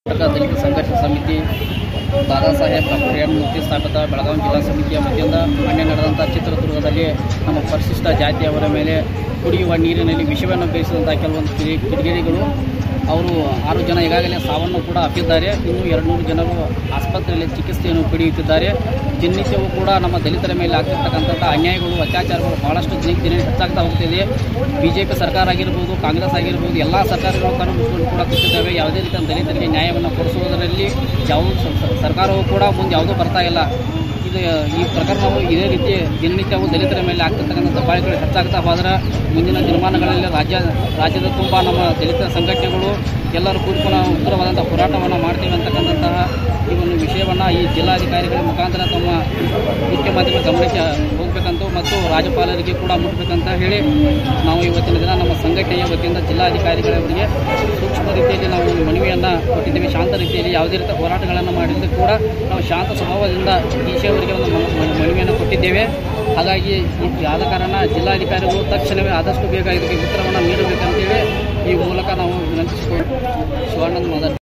Karnataka Dalit Sangharsh Samiti Dada Saheb doctor M Murthy ಸ್ಥಾಪಿತ ಬೆಳಗಾವಿ ಜಿಲ್ಲಾ ಸಮಿತಿಯ ವತಿಯಿಂದ ಮೊನ್ನೆ ನಡೆದಂಥ ಚಿತ್ರದುರ್ಗದಲ್ಲಿ ನಮ್ಮ ಪರಿಶಿಷ್ಟ ಜಾತಿಯವರ ಮೇಲೆ ಕುಡಿಯುವ ನೀರಿನಲ್ಲಿ ವಿಷವನ್ನು ಬೇಯಿಸಿದಂಥ ಕೆಲವೊಂದು ಕಿಡಿ ಕಿಡಿಗೇಡಿಗಳು ಅವರು ಆರು ಜನ ಈಗಾಗಲೇ ಸಾವನ್ನು ಕೂಡ ಅಪ್ಪಿದ್ದಾರೆ ಇನ್ನು ಎರಡು ನೂರು ಜನರು ಆಸ್ಪತ್ರೆಯಲ್ಲಿ ಚಿಕಿತ್ಸೆಯನ್ನು ಪಡೆಯುತ್ತಿದ್ದಾರೆ ದಿನನಿತ್ಯವೂ ಕೂಡ ನಮ್ಮ ದಲಿತರ ಮೇಲೆ ಆಗ್ತಿರ್ತಕ್ಕಂಥ ಅನ್ಯಾಯಗಳು ಅತ್ಯಾಚಾರಗಳು ಬಹಳಷ್ಟು ದಿನ ದಿನ ಹೆಚ್ಚಾಗ್ತಾ ಹೋಗ್ತಿದೆ ಬಿ ಜೆ ಪಿ ಸರ್ಕಾರ ಆಗಿರ್ಬೋದು ಕಾಂಗ್ರೆಸ್ ಆಗಿರ್ಬೋದು ಎಲ್ಲ ಸರ್ಕಾರಗಳು ಕಣ್ಣು ಮುಚ್ಕೊಂಡು ಕೂಡ ಕೂತಿದ್ದಾವೆ ಯಾವುದೇ ರೀತಿಯ ದಲಿತರಿಗೆ ನ್ಯಾಯವನ್ನು ಕೊಡಿಸುವುದರಲ್ಲಿ ಯಾವುದೂ ಸ- ಸ- ಸರ್ಕಾರವು ಕೂಡ ಮುಂದೆ ಯಾವುದೂ ಬರ್ತಾ ಇಲ್ಲ ಇದು ಈ ಪ್ರಕರಣವು ಇದೇ ರೀತಿ ದಿನನಿತ್ಯವೂ ದಲಿತರ ಮೇಲೆ ಆಗ್ತಿರ್ತಕ್ಕಂಥ ದಬ್ಬಾಳಿಗಳು ಹೆಚ್ಚಾಗ್ತಾ ಹೋದ್ರೆ ಮುಂದಿನ ದಿನಮಾನಗಳಲ್ಲಿ ರಾಜ್ಯ ರಾಜ್ಯದ ತುಂಬ ನಮ್ಮ ದಲಿತ ಸಂಘಟನೆಗಳು ಎಲ್ಲರೂ ಕೂಡಿಕೊಂಡು ಉತ್ತರವಾದಂಥ ಹೋರಾಟವನ್ನು ಮಾಡ್ತೀವಿ ಅಂತಕ್ಕಂತಹ ಈ ಒಂದು ವಿಷಯವನ್ನು ಈ ಜಿಲ್ಲಾಧಿಕಾರಿಗಳ ಮುಖಾಂತರ ತಮ್ಮ ಮುಖ್ಯಮಂತ್ರಿಗಳ ಗಮನಕ್ಕೆ ಹೋಗಬೇಕಂತ ಮತ್ತು ರಾಜ್ಯಪಾಲರಿಗೆ ಕೂಡ ಮುಟ್ಟಬೇಕಂತ ಹೇಳಿ ನಾವು ಇವತ್ತಿನ ದಿನ ನಮ್ಮ ಸಂಘಟನೆಯ ವತಿಯಿಂದ ಜಿಲ್ಲಾಧಿಕಾರಿಗಳವರಿಗೆ ಸೂಕ್ಷ್ಮ ರೀತಿಯಲ್ಲಿ ನಾವು ಒಂದು ಮನವಿಯನ್ನು ಕೊಟ್ಟಿದ್ದೇವೆ ಶಾಂತ ರೀತಿಯಲ್ಲಿ ಯಾವುದೇ ರೀತಿಯ ಹೋರಾಟಗಳನ್ನು ಮಾಡಿದ್ದು ಕೂಡ ನಾವು ಶಾಂತ ಸ್ವಭಾವದಿಂದ ಈಶೆಯವರಿಗೆ ಒಂದು ಮ- ಮ- ಮನವಿಯನ್ನು ಕೊಟ್ಟಿದ್ದೇವೆ ಹಾಗಾಗಿ ಈ- ಆದ ಕಾರಣ ಜಿಲ್ಲಾಧಿಕಾರಿಗಳು ತಕ್ಷಣವೇ ಆದಷ್ಟು ಬೇಗ ಇದಕ್ಕೆ ಉತ್ತರವನ್ನು ನೀಡಬೇಕಂತೇಳಿ ಈ ಮೂಲಕ ನಾವು ವಿನಂತಿಸಿಕೊಂಡು ಶಿವಾನಂದ್ ಮದರ್